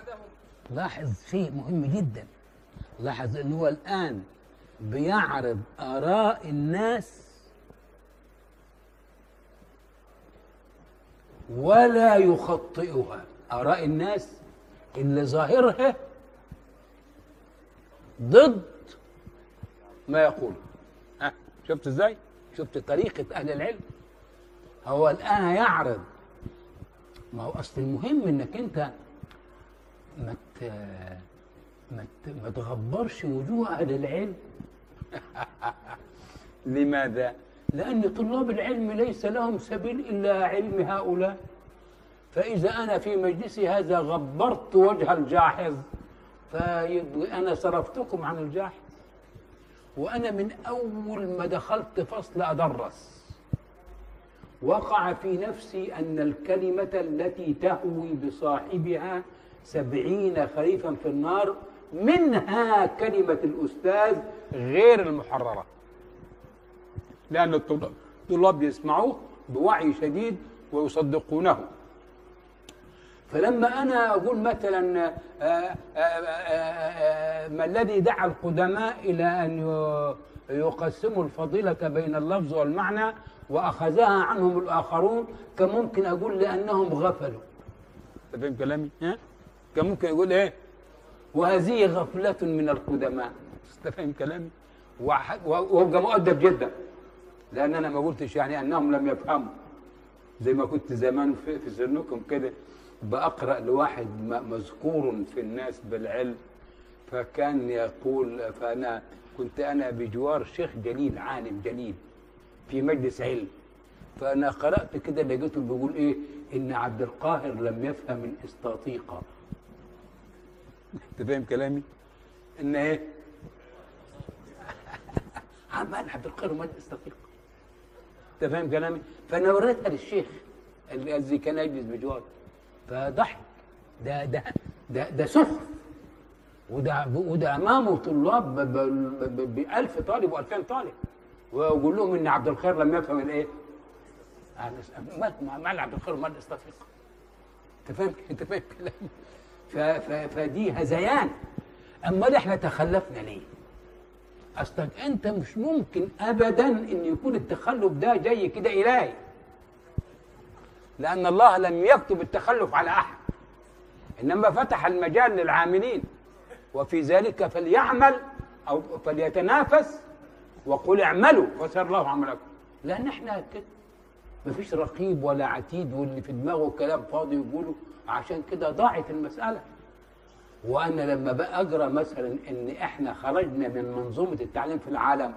لاحظ شيء مهم جدا لاحظ انه هو الان بيعرض اراء الناس ولا يخطئها اراء الناس اللي ظاهرها ضد ما يقول ها شفت ازاي شفت طريقه اهل العلم هو الان يعرض ما هو اصل المهم انك انت ما ت... ما, ت... ما تغبرش وجوه اهل العلم لماذا؟ لأن طلاب العلم ليس لهم سبيل إلا علم هؤلاء فإذا أنا في مجلسي هذا غبرت وجه الجاحظ فيبقى أنا صرفتكم عن الجاحظ وأنا من أول ما دخلت فصل أدرس وقع في نفسي أن الكلمة التي تهوي بصاحبها سبعين خريفا في النار منها كلمة الأستاذ غير المحررة لأن الطلاب الطلاب يسمعوه بوعي شديد ويصدقونه فلما أنا أقول مثلا آه، آه، آه، ما الذي دعا القدماء إلى أن ي- يقسموا الفضيلة بين اللفظ والمعنى وأخذها عنهم الآخرون كان ممكن أقول لأنهم غفلوا أنت فاهم كلامي؟ ها؟ كان ممكن يقول إيه؟ وهذه غفلة من القدماء أنت فاهم كلامي؟ وح- و- وابقى مؤدب جدا لأن أنا ما قلتش يعني أنهم لم يفهموا زي ما كنت زمان في, في سنكم كده بقرأ لواحد م- مذكور في الناس بالعلم فكان يقول فأنا كنت أنا بجوار شيخ جليل عالم جليل في مجلس علم فأنا قرأت كده لقيته بيقول إيه إن عبد القاهر لم يفهم الإسطاطيقة أنت فاهم كلامي؟ إن إيه؟ عمال عبد القاهر ما الإسطاطيقة انت فاهم كلامي؟ فانا وريتها للشيخ الذي كان يجلس بجواري فضحك ده ده ده ده سخر وده وده امامه طلاب ب- ب- ب- ب 1000 طالب و2000 طالب واقول لهم ان عبد الخير لم يفهم الايه؟ أنا- مال مال عبد الخير مال استفيق انت فاهم انت فاهم كلامي؟ ف- ف- فدي هذيان اما احنا تخلفنا ليه؟ اصلك انت مش ممكن ابدا ان يكون التخلف ده جاي كده الهي لان الله لم يكتب التخلف على احد انما فتح المجال للعاملين وفي ذلك فليعمل او فليتنافس وقل اعملوا فسر الله عملكم لان احنا كده مفيش رقيب ولا عتيد واللي في دماغه كلام فاضي يقوله عشان كده ضاعت المساله وانا لما بقى اقرا مثلا ان احنا خرجنا من منظومه التعليم في العالم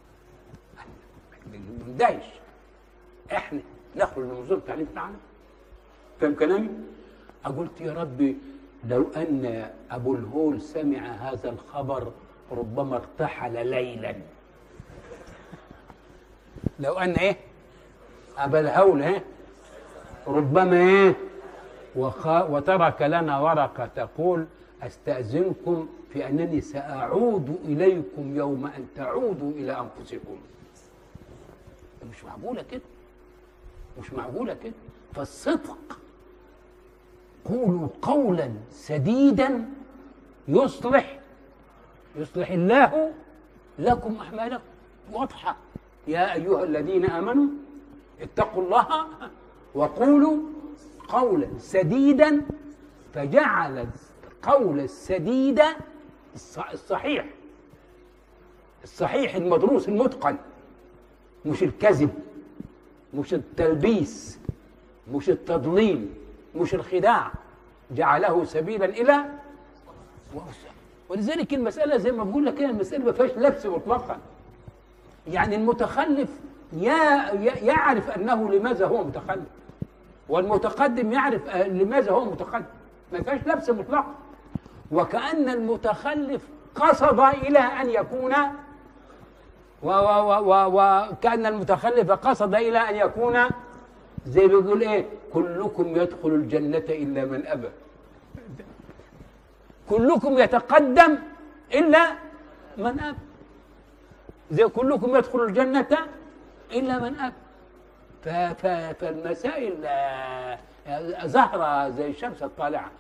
بندهش احنا نخرج من منظومه التعليم في العالم فاهم كلامي؟ قلت يا ربي لو ان ابو الهول سمع هذا الخبر ربما ارتحل ليلا لو ان ايه ابا الهول ايه ربما ايه وخ... وترك لنا ورقة تقول أستأذنكم في أنني سأعود إليكم يوم أن تعودوا إلى أنفسكم مش معقولة كده مش معقولة كده فالصدق قولوا قولا سديدا يصلح يصلح الله لكم أعمالكم واضحة يا أيها الذين آمنوا اتقوا الله وقولوا قولا سديدا فجعل القول السديد الص- الصحيح الصحيح المدروس المتقن مش الكذب مش التلبيس مش التضليل مش الخداع جعله سبيلا الى ولذلك المساله زي ما بقول لك كده المساله ما فيهاش لبس مطلقا يعني المتخلف يا يا- يعرف انه لماذا هو متخلف والمتقدم يعرف آه، لماذا هو متقدم ما فيهاش لبس مطلق وكأن المتخلف قصد إلى أن يكون و و و و وكأن المتخلف قصد إلى أن يكون زي بيقول إيه كلكم يدخل الجنة إلا من أبى كلكم يتقدم إلا من أبى زي كلكم يدخل الجنة إلا من أبى ف- ف- فالمسائل آه، زهرة زي الشمس الطالعة